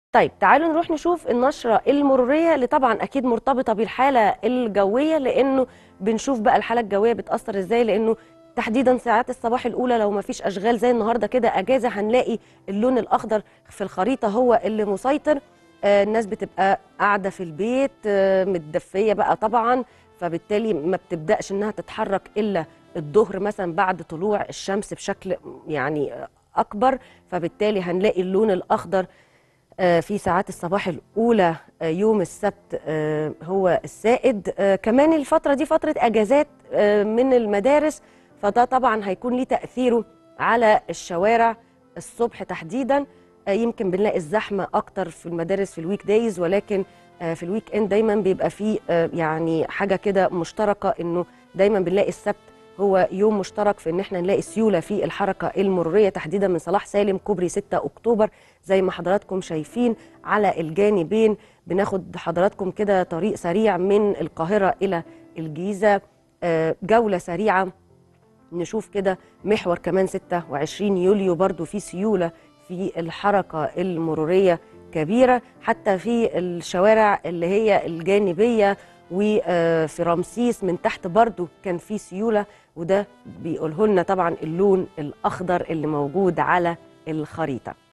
طيب تعالوا نروح نشوف النشرة المرورية اللي طبعا أكيد مرتبطة بالحالة الجوية لأنه بنشوف بقى الحالة الجوية بتأثر إزاي لأنه تحديدا ساعات الصباح الأولى لو ما فيش أشغال زي النهاردة كده أجازة هنلاقي اللون الأخضر في الخريطة هو اللي مسيطر آه الناس بتبقى قاعدة في البيت آه متدفية بقى طبعا فبالتالي ما بتبدأش إنها تتحرك إلا الظهر مثلا بعد طلوع الشمس بشكل يعني أكبر فبالتالي هنلاقي اللون الأخضر في ساعات الصباح الأولى يوم السبت هو السائد كمان الفترة دي فترة أجازات من المدارس فده طبعا هيكون ليه تأثيره على الشوارع الصبح تحديدا يمكن بنلاقي الزحمة أكتر في المدارس في الويك دايز ولكن في الويك اند دايما بيبقى فيه يعني حاجة كده مشتركة إنه دايما بنلاقي السبت هو يوم مشترك في ان احنا نلاقي سيوله في الحركه المروريه تحديدا من صلاح سالم كوبري 6 اكتوبر زي ما حضراتكم شايفين على الجانبين بناخد حضراتكم كده طريق سريع من القاهره الى الجيزه جوله سريعه نشوف كده محور كمان 26 يوليو برضو في سيوله في الحركه المروريه كبيره حتى في الشوارع اللي هي الجانبيه وفي رمسيس من تحت برضو كان في سيولة وده بيقوله لنا طبعا اللون الأخضر اللي موجود على الخريطة